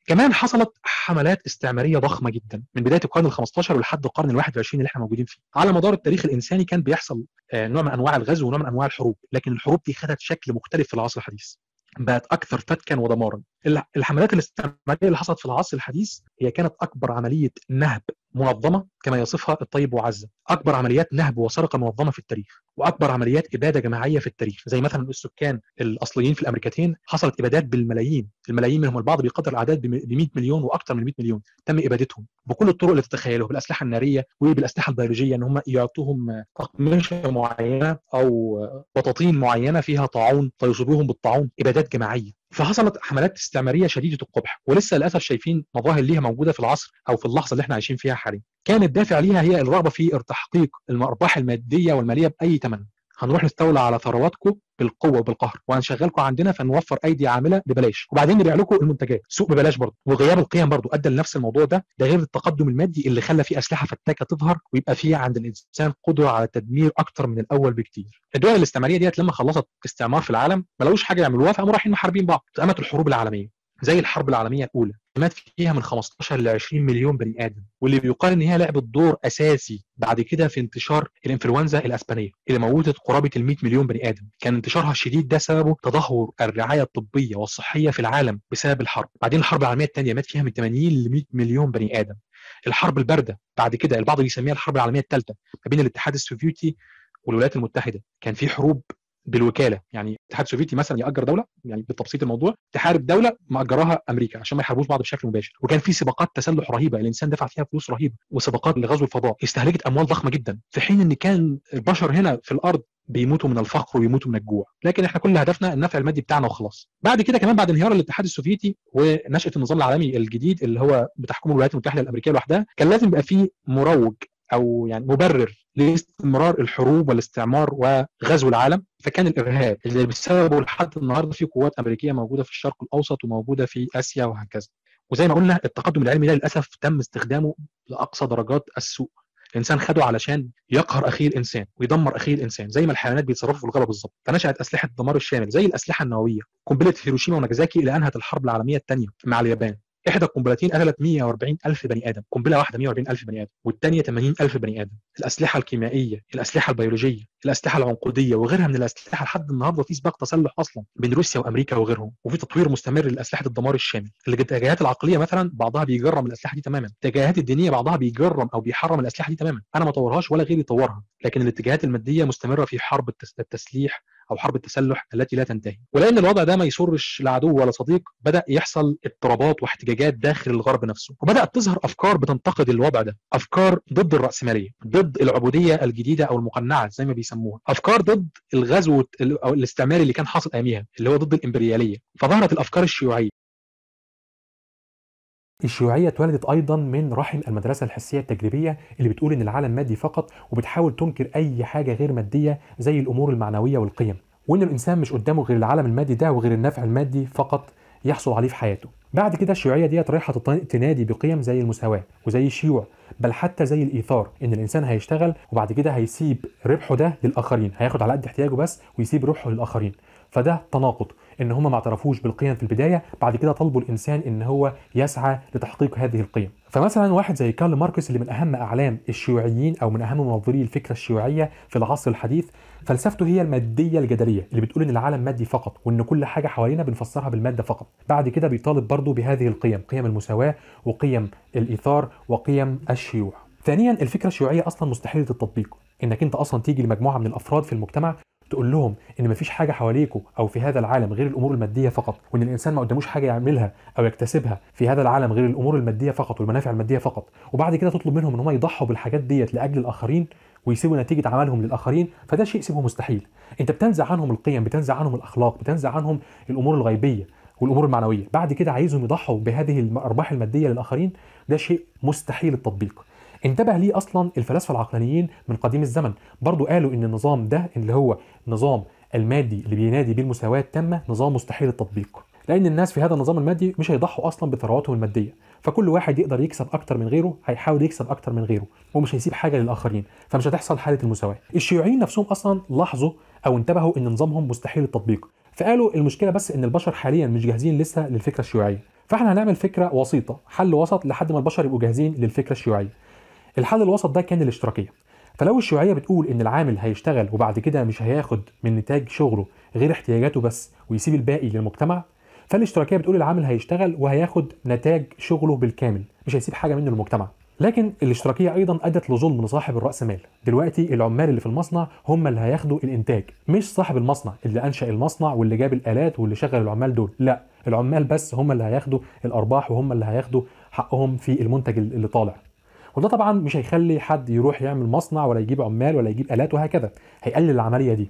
كمان حصلت حملات استعماريه ضخمه جدا من بدايه القرن ال15 ولحد القرن ال21 اللي احنا موجودين فيه على مدار التاريخ الانساني كان بيحصل نوع من انواع الغزو ونوع من انواع الحروب لكن الحروب دي خدت شكل مختلف في العصر الحديث بقت اكثر فتكا ودمارا الحملات الاستعماريه اللي حصلت في العصر الحديث هي كانت اكبر عمليه نهب منظمه كما يصفها الطيب وعزه اكبر عمليات نهب وسرقه منظمه في التاريخ واكبر عمليات اباده جماعيه في التاريخ زي مثلا السكان الاصليين في الامريكتين حصلت ابادات بالملايين الملايين منهم البعض بيقدر الاعداد ب 100 مليون واكثر من 100 مليون تم ابادتهم بكل الطرق اللي تتخيلها بالاسلحه الناريه وبالاسلحه البيولوجيه ان هم يعطوهم اقمشه معينه او بطاطين معينه فيها طاعون فيصيبوهم بالطاعون ابادات جماعيه فحصلت حملات استعماريه شديده القبح ولسه للاسف شايفين مظاهر ليها موجوده في العصر او في اللحظه اللي احنا عايشين فيها حاليا كان الدافع ليها هي الرغبه في تحقيق الارباح الماديه والماليه باي ثمن هنروح نستولى على ثرواتكم بالقوه وبالقهر وهنشغلكم عندنا فنوفر ايدي عامله ببلاش وبعدين نبيع لكم المنتجات سوق ببلاش برضه وغياب القيم برضه ادى لنفس الموضوع ده ده غير التقدم المادي اللي خلى فيه اسلحه فتاكه تظهر ويبقى فيه عند الانسان قدره على التدمير اكتر من الاول بكتير الدول الاستعماريه ديت لما خلصت استعمار في العالم ما لقوش حاجه يعملوها فقاموا رايحين محاربين بعض قامت الحروب العالميه زي الحرب العالميه الاولى مات فيها من 15 ل 20 مليون بني ادم واللي بيقال ان هي لعبت دور اساسي بعد كده في انتشار الانفلونزا الاسبانيه اللي موتت قرابه ال 100 مليون بني ادم كان انتشارها الشديد ده سببه تدهور الرعايه الطبيه والصحيه في العالم بسبب الحرب بعدين الحرب العالميه الثانيه مات فيها من 80 ل 100 مليون بني ادم الحرب البارده بعد كده البعض بيسميها الحرب العالميه الثالثه ما بين الاتحاد السوفيتي والولايات المتحده كان في حروب بالوكاله يعني الاتحاد السوفيتي مثلا ياجر دوله يعني بالتبسيط الموضوع تحارب دوله ماجراها امريكا عشان ما يحاربوش بعض بشكل مباشر وكان في سباقات تسلح رهيبه الانسان دفع فيها فلوس رهيبه وسباقات لغزو الفضاء استهلكت اموال ضخمه جدا في حين ان كان البشر هنا في الارض بيموتوا من الفقر ويموتوا من الجوع لكن احنا كل هدفنا النفع المادي بتاعنا وخلاص بعد كده كمان بعد انهيار الاتحاد السوفيتي ونشاه النظام العالمي الجديد اللي هو بتحكمه الولايات المتحده الامريكيه لوحدها كان لازم يبقى فيه مروج او يعني مبرر لاستمرار الحروب والاستعمار وغزو العالم فكان الارهاب اللي بسببه لحد النهارده في قوات امريكيه موجوده في الشرق الاوسط وموجوده في اسيا وهكذا وزي ما قلنا التقدم العلمي ده للاسف تم استخدامه لاقصى درجات السوء الانسان خده علشان يقهر اخيه الانسان ويدمر اخيه الانسان زي ما الحيوانات بيتصرفوا في الغابه بالظبط فنشات اسلحه الدمار الشامل زي الاسلحه النوويه قنبله هيروشيما وناجازاكي اللي انهت الحرب العالميه الثانيه مع اليابان احدى القنبلتين قتلت 140 الف بني ادم قنبله واحده 140 الف بني ادم والثانيه 80 الف بني ادم الاسلحه الكيميائيه الاسلحه البيولوجيه الاسلحه العنقوديه وغيرها من الاسلحه لحد النهارده في سباق تسلح اصلا بين روسيا وامريكا وغيرهم وفي تطوير مستمر لاسلحه الدمار الشامل الاتجاهات العقليه مثلا بعضها بيجرم الاسلحه دي تماما الاتجاهات الدينيه بعضها بيجرم او بيحرم الاسلحه دي تماما انا ما طورهاش ولا غيري طورها لكن الاتجاهات الماديه مستمره في حرب التسليح او حرب التسلح التي لا تنتهي ولان الوضع ده ما يسرش لا عدو ولا صديق بدا يحصل اضطرابات واحتجاجات داخل الغرب نفسه وبدات تظهر افكار بتنتقد الوضع ده افكار ضد الراسماليه ضد العبوديه الجديده او المقنعه زي ما بيسموها افكار ضد الغزو او الاستعماري اللي كان حاصل اياميها اللي هو ضد الامبرياليه فظهرت الافكار الشيوعيه الشيوعية اتولدت أيضا من رحم المدرسة الحسية التجريبية اللي بتقول إن العالم مادي فقط وبتحاول تنكر أي حاجة غير مادية زي الأمور المعنوية والقيم وإن الإنسان مش قدامه غير العالم المادي ده وغير النفع المادي فقط يحصل عليه في حياته بعد كده الشيوعية ديت رايحة تنادي بقيم زي المساواة وزي الشيوع بل حتى زي الإيثار إن الإنسان هيشتغل وبعد كده هيسيب ربحه ده للآخرين هياخد على قد احتياجه بس ويسيب روحه للآخرين فده تناقض ان هم ما اعترفوش بالقيم في البدايه بعد كده طلبوا الانسان ان هو يسعى لتحقيق هذه القيم فمثلا واحد زي كارل ماركس اللي من اهم اعلام الشيوعيين او من اهم منظري الفكره الشيوعيه في العصر الحديث فلسفته هي الماديه الجدليه اللي بتقول ان العالم مادي فقط وان كل حاجه حوالينا بنفسرها بالماده فقط بعد كده بيطالب برضه بهذه القيم قيم المساواه وقيم الايثار وقيم الشيوع ثانيا الفكره الشيوعيه اصلا مستحيله التطبيق انك انت اصلا تيجي لمجموعه من الافراد في المجتمع تقول لهم ان مفيش حاجه حواليكوا او في هذا العالم غير الامور الماديه فقط وان الانسان ما قداموش حاجه يعملها او يكتسبها في هذا العالم غير الامور الماديه فقط والمنافع الماديه فقط وبعد كده تطلب منهم ان هم يضحوا بالحاجات ديت لاجل الاخرين ويسيبوا نتيجه عملهم للاخرين فده شيء شبه مستحيل انت بتنزع عنهم القيم بتنزع عنهم الاخلاق بتنزع عنهم الامور الغيبيه والامور المعنويه بعد كده عايزهم يضحوا بهذه الارباح الماديه للاخرين ده شيء مستحيل التطبيق انتبه ليه اصلا الفلاسفه العقلانيين من قديم الزمن برضو قالوا ان النظام ده اللي هو نظام المادي اللي بينادي بالمساواه التامه نظام مستحيل التطبيق لان الناس في هذا النظام المادي مش هيضحوا اصلا بثرواتهم الماديه فكل واحد يقدر يكسب اكتر من غيره هيحاول يكسب اكتر من غيره ومش هيسيب حاجه للاخرين فمش هتحصل حاله المساواه الشيوعيين نفسهم اصلا لاحظوا او انتبهوا ان نظامهم مستحيل التطبيق فقالوا المشكله بس ان البشر حاليا مش جاهزين لسه للفكره الشيوعيه فاحنا هنعمل فكره وسيطه حل وسط لحد ما البشر يبقوا جاهزين للفكره الشيوعيه الحل الوسط ده كان الاشتراكيه فلو الشيوعيه بتقول ان العامل هيشتغل وبعد كده مش هياخد من نتاج شغله غير احتياجاته بس ويسيب الباقي للمجتمع فالاشتراكيه بتقول العامل هيشتغل وهياخد نتاج شغله بالكامل مش هيسيب حاجه منه للمجتمع لكن الاشتراكيه ايضا ادت لظلم لصاحب الراس مال دلوقتي العمال اللي في المصنع هم اللي هياخدوا الانتاج مش صاحب المصنع اللي انشا المصنع واللي جاب الالات واللي شغل العمال دول لا العمال بس هم اللي هياخدوا الارباح وهم اللي هياخدوا حقهم في المنتج اللي طالع وده طبعا مش هيخلي حد يروح يعمل مصنع ولا يجيب عمال ولا يجيب الات وهكذا هيقلل العمليه دي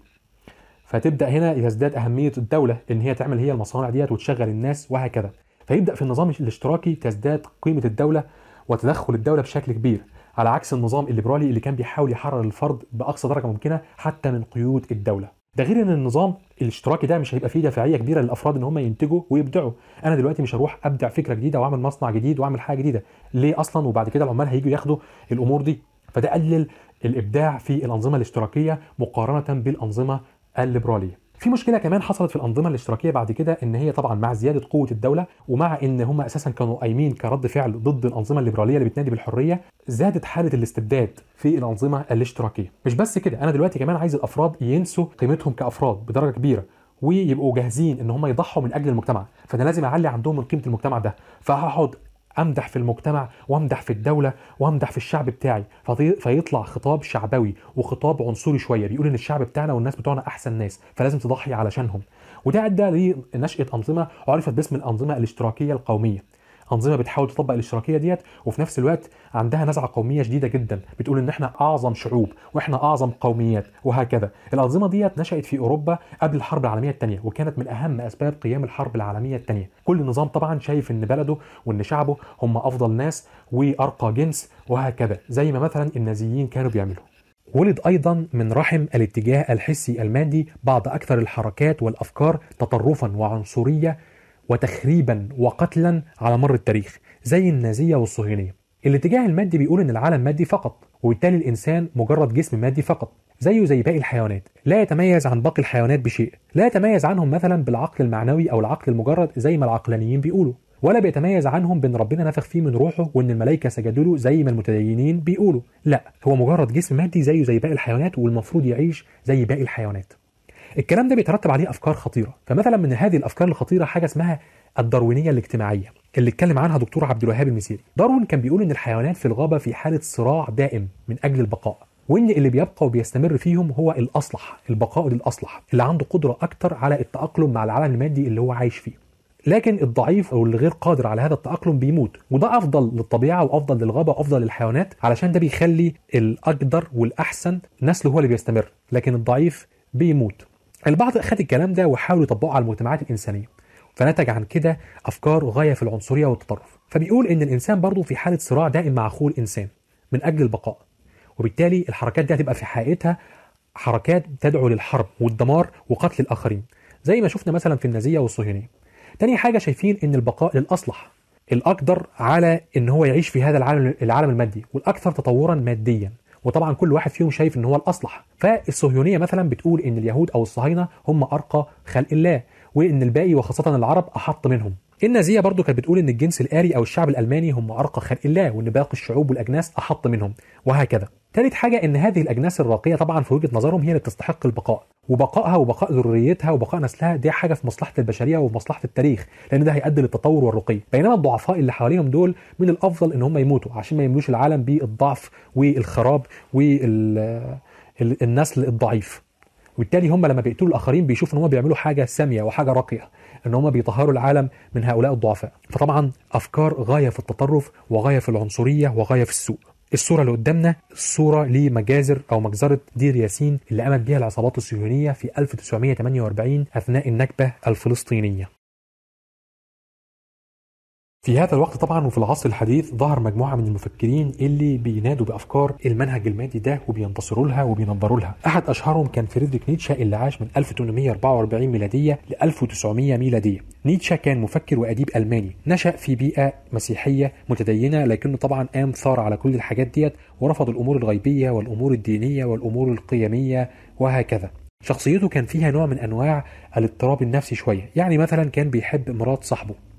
فتبدا هنا يزداد اهميه الدوله ان هي تعمل هي المصانع ديت وتشغل الناس وهكذا فيبدا في النظام الاشتراكي تزداد قيمه الدوله وتدخل الدوله بشكل كبير على عكس النظام الليبرالي اللي كان بيحاول يحرر الفرد باقصى درجه ممكنه حتى من قيود الدوله ده غير ان النظام الاشتراكي ده مش هيبقى فيه دافعيه كبيره للافراد ان هم ينتجوا ويبدعوا انا دلوقتي مش هروح ابدع فكره جديده واعمل مصنع جديد واعمل حاجه جديده ليه اصلا وبعد كده العمال هيجوا ياخدوا الامور دي فده قلل الابداع في الانظمه الاشتراكيه مقارنه بالانظمه الليبراليه في مشكله كمان حصلت في الانظمه الاشتراكيه بعد كده ان هي طبعا مع زياده قوه الدوله ومع ان هم اساسا كانوا قايمين كرد فعل ضد الانظمه الليبراليه اللي بتنادي بالحريه زادت حاله الاستبداد في الانظمه الاشتراكيه مش بس كده انا دلوقتي كمان عايز الافراد ينسوا قيمتهم كافراد بدرجه كبيره ويبقوا جاهزين ان هم يضحوا من اجل المجتمع فانا لازم اعلي عندهم من قيمه المجتمع ده فهقعد امدح في المجتمع وامدح في الدوله وامدح في الشعب بتاعي فيطلع خطاب شعبوي وخطاب عنصري شويه بيقول ان الشعب بتاعنا والناس بتوعنا احسن ناس فلازم تضحي علشانهم وده ادى لنشاه انظمه عرفت باسم الانظمه الاشتراكيه القوميه انظمه بتحاول تطبق الاشتراكيه ديت وفي نفس الوقت عندها نزعه قوميه شديده جدا بتقول ان احنا اعظم شعوب واحنا اعظم قوميات وهكذا الانظمه ديت نشات في اوروبا قبل الحرب العالميه الثانيه وكانت من اهم اسباب قيام الحرب العالميه الثانيه كل نظام طبعا شايف ان بلده وان شعبه هم افضل ناس وارقى جنس وهكذا زي ما مثلا النازيين كانوا بيعملوا ولد ايضا من رحم الاتجاه الحسي المادي بعض اكثر الحركات والافكار تطرفا وعنصريه وتخريبا وقتلا على مر التاريخ زي النازية والصهيونية الاتجاه المادي بيقول ان العالم مادي فقط وبالتالي الانسان مجرد جسم مادي فقط زيه زي باقي الحيوانات لا يتميز عن باقي الحيوانات بشيء لا يتميز عنهم مثلا بالعقل المعنوي او العقل المجرد زي ما العقلانيين بيقولوا ولا بيتميز عنهم بان ربنا نفخ فيه من روحه وان الملائكه سجدوا له زي ما المتدينين بيقولوا لا هو مجرد جسم مادي زيه زي باقي الحيوانات والمفروض يعيش زي باقي الحيوانات الكلام ده بيترتب عليه افكار خطيره فمثلا من هذه الافكار الخطيره حاجه اسمها الداروينيه الاجتماعيه اللي اتكلم عنها دكتور عبد الوهاب المسيري داروين كان بيقول ان الحيوانات في الغابه في حاله صراع دائم من اجل البقاء وان اللي بيبقى وبيستمر فيهم هو الاصلح البقاء للاصلح اللي عنده قدره اكتر على التاقلم مع العالم المادي اللي هو عايش فيه لكن الضعيف او اللي غير قادر على هذا التاقلم بيموت وده افضل للطبيعه وافضل للغابه وافضل للحيوانات علشان ده بيخلي الاقدر والاحسن نسله هو اللي بيستمر لكن الضعيف بيموت البعض اخذ الكلام ده وحاول يطبقه على المجتمعات الانسانيه فنتج عن كده افكار غايه في العنصريه والتطرف فبيقول ان الانسان برضه في حاله صراع دائم مع اخوه الانسان من اجل البقاء وبالتالي الحركات دي هتبقى في حقيقتها حركات تدعو للحرب والدمار وقتل الاخرين زي ما شفنا مثلا في النازيه والصهيونيه تاني حاجه شايفين ان البقاء للاصلح الاقدر على ان هو يعيش في هذا العالم العالم المادي والاكثر تطورا ماديا وطبعا كل واحد فيهم شايف ان هو الاصلح فالصهيونيه مثلا بتقول ان اليهود او الصهاينه هم ارقى خلق الله وان الباقي وخاصه العرب احط منهم النازيه برضو كانت بتقول ان الجنس الاري او الشعب الالماني هم ارقى خلق الله وان باقي الشعوب والاجناس احط منهم وهكذا ثالث حاجه ان هذه الاجناس الراقيه طبعا في وجهه نظرهم هي اللي تستحق البقاء وبقائها وبقاء ذريتها وبقاء نسلها دي حاجه في مصلحه البشريه وفي مصلحه التاريخ لان ده هيؤدي للتطور والرقي بينما الضعفاء اللي حواليهم دول من الافضل ان هم يموتوا عشان ما يملوش العالم بالضعف والخراب والنسل الضعيف وبالتالي هم لما بيقتلوا الاخرين بيشوفوا ان هم بيعملوا حاجه ساميه وحاجه راقيه ان هم بيطهروا العالم من هؤلاء الضعفاء فطبعا افكار غايه في التطرف وغايه في العنصريه وغايه في السوء الصورة اللي قدامنا الصورة لمجازر أو مجزرة دير ياسين اللي قامت بها العصابات الصهيونية في 1948 أثناء النكبة الفلسطينية في هذا الوقت طبعا وفي العصر الحديث ظهر مجموعة من المفكرين اللي بينادوا بأفكار المنهج المادي ده وبينتصروا لها وبينظروا لها أحد أشهرهم كان فريدريك نيتشه اللي عاش من 1844 ميلادية ل 1900 ميلادية نيتشه كان مفكر وأديب ألماني نشأ في بيئة مسيحية متدينة لكنه طبعا قام ثار على كل الحاجات ديت ورفض الأمور الغيبية والأمور الدينية والأمور القيمية وهكذا شخصيته كان فيها نوع من أنواع الاضطراب النفسي شوية يعني مثلا كان بيحب مرات صاحبه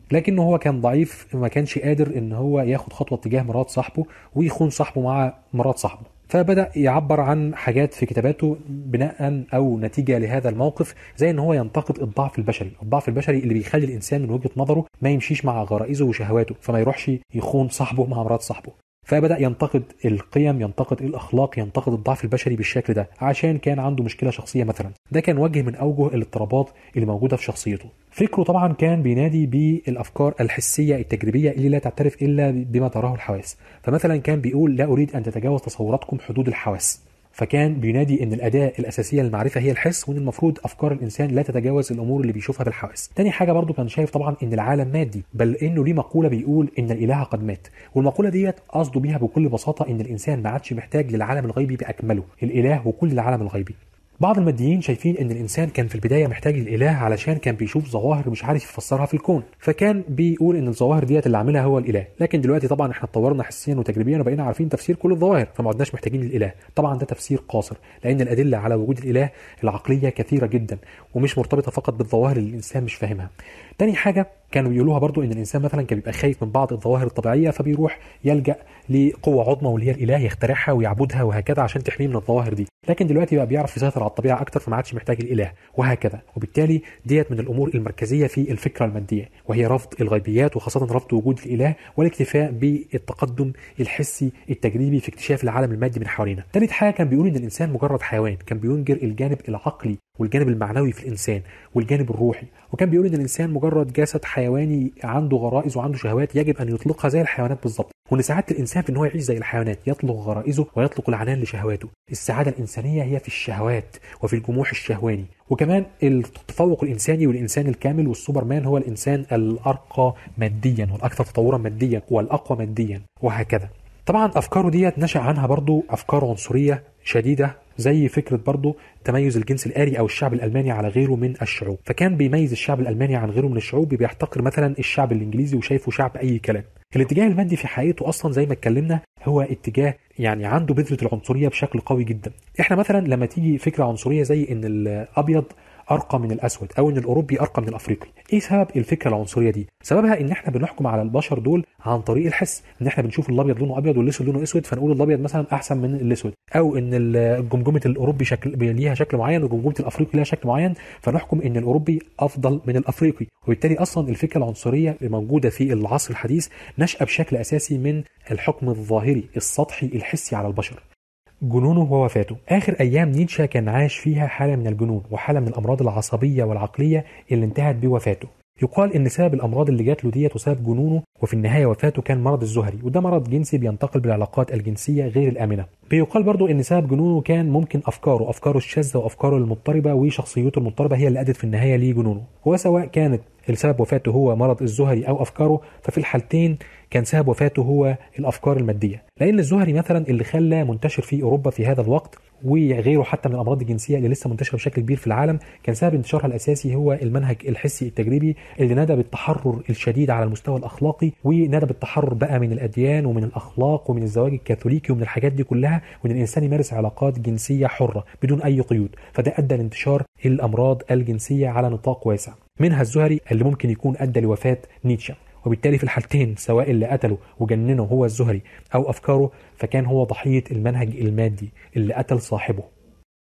لكنه هو كان ضعيف ما كانش قادر ان هو ياخد خطوه تجاه مرات صاحبه ويخون صاحبه مع مرات صاحبه فبدا يعبر عن حاجات في كتاباته بناء او نتيجه لهذا الموقف زي ان هو ينتقد الضعف البشري الضعف البشري اللي بيخلي الانسان من وجهه نظره ما يمشيش مع غرائزه وشهواته فما يروحش يخون صاحبه مع مرات صاحبه فبدا ينتقد القيم ينتقد الاخلاق ينتقد الضعف البشري بالشكل ده عشان كان عنده مشكله شخصيه مثلا ده كان وجه من اوجه الاضطرابات اللي موجوده في شخصيته فكره طبعا كان بينادي بالافكار الحسيه التجريبيه اللي لا تعترف الا بما تراه الحواس فمثلا كان بيقول لا اريد ان تتجاوز تصوراتكم حدود الحواس فكان بينادي ان الاداه الاساسيه للمعرفه هي الحس وان المفروض افكار الانسان لا تتجاوز الامور اللي بيشوفها بالحواس تاني حاجه برضو كان شايف طبعا ان العالم مادي بل انه ليه مقوله بيقول ان الاله قد مات والمقوله ديت قصده بيها بكل بساطه ان الانسان ما عادش محتاج للعالم الغيبي باكمله الاله وكل العالم الغيبي بعض الماديين شايفين ان الانسان كان في البدايه محتاج للاله علشان كان بيشوف ظواهر مش عارف يفسرها في الكون فكان بيقول ان الظواهر ديت اللي عاملها هو الاله لكن دلوقتي طبعا احنا اتطورنا حسيا وتجريبيا وبقينا عارفين تفسير كل الظواهر فما عدناش محتاجين للاله طبعا ده تفسير قاصر لان الادله على وجود الاله العقليه كثيره جدا ومش مرتبطه فقط بالظواهر اللي الانسان مش فاهمها تاني حاجه كانوا بيقولوها برضو ان الانسان مثلا كان بيبقى خايف من بعض الظواهر الطبيعيه فبيروح يلجا لقوه عظمى واللي هي الاله يخترعها ويعبدها وهكذا عشان تحميه من الظواهر دي لكن دلوقتي بقى بيعرف يسيطر على الطبيعه اكتر فما عادش محتاج الاله وهكذا وبالتالي ديت من الامور المركزيه في الفكره الماديه وهي رفض الغيبيات وخاصه رفض وجود الاله والاكتفاء بالتقدم الحسي التجريبي في اكتشاف العالم المادي من حوالينا ثالث حاجه كان بيقول ان الانسان مجرد حيوان كان بينكر الجانب العقلي والجانب المعنوي في الانسان والجانب الروحي وكان بيقول ان الانسان مجرد جسد حيواني عنده غرائز وعنده شهوات يجب ان يطلقها زي الحيوانات بالظبط وان سعاده الانسان في ان هو يعيش زي الحيوانات يطلق غرائزه ويطلق العنان لشهواته السعاده الانسانيه هي في الشهوات وفي الجموح الشهواني وكمان التفوق الانساني والانسان الكامل والسوبرمان هو الانسان الارقى ماديا والاكثر تطورا ماديا والاقوى ماديا وهكذا طبعا افكاره ديت نشا عنها برضو افكار عنصريه شديده زي فكره برضو تميز الجنس الآري أو الشعب الألماني على غيره من الشعوب فكان بيميز الشعب الألماني عن غيره من الشعوب بيحتقر مثلا الشعب الإنجليزي وشايفه شعب أي كلام الاتجاه المادي في حقيقته أصلا زي ما اتكلمنا هو اتجاه يعني عنده بذرة العنصرية بشكل قوي جدا احنا مثلا لما تيجي فكرة عنصرية زي ان الأبيض ارقى من الاسود او ان الاوروبي ارقى من الافريقي ايه سبب الفكره العنصريه دي سببها ان احنا بنحكم على البشر دول عن طريق الحس ان احنا بنشوف الابيض لونه ابيض والاسود لونه اسود فنقول الابيض مثلا احسن من الاسود او ان الجمجمه الاوروبي شكل ليها شكل معين وجمجمه الافريقي لها شكل معين فنحكم ان الاوروبي افضل من الافريقي وبالتالي اصلا الفكره العنصريه الموجوده في العصر الحديث نشأ بشكل اساسي من الحكم الظاهري السطحي الحسي على البشر جنونه ووفاته آخر أيام نيتشه كان عاش فيها حالة من الجنون وحالة من الأمراض العصبية والعقلية اللي انتهت بوفاته يقال ان سبب الامراض اللي جات له ديت وسبب جنونه وفي النهايه وفاته كان مرض الزهري وده مرض جنسي بينتقل بالعلاقات الجنسيه غير الامنه بيقال برضو ان سبب جنونه كان ممكن افكاره افكاره الشاذه وافكاره المضطربه وشخصيته المضطربه هي اللي ادت في النهايه لجنونه وسواء كانت السبب وفاته هو مرض الزهري او افكاره ففي الحالتين كان سبب وفاته هو الافكار الماديه لان الزهري مثلا اللي خلى منتشر في اوروبا في هذا الوقت وغيره حتى من الامراض الجنسيه اللي لسه منتشره بشكل كبير في العالم كان سبب انتشارها الاساسي هو المنهج الحسي التجريبي اللي نادى بالتحرر الشديد على المستوى الاخلاقي ونادى بالتحرر بقى من الاديان ومن الاخلاق ومن الزواج الكاثوليكي ومن الحاجات دي كلها وان الانسان يمارس علاقات جنسيه حره بدون اي قيود فده ادى لانتشار الامراض الجنسيه على نطاق واسع منها الزهري اللي ممكن يكون ادى لوفاه نيتشه وبالتالي في الحالتين سواء اللي قتله وجننه هو الزهري او افكاره فكان هو ضحيه المنهج المادي اللي قتل صاحبه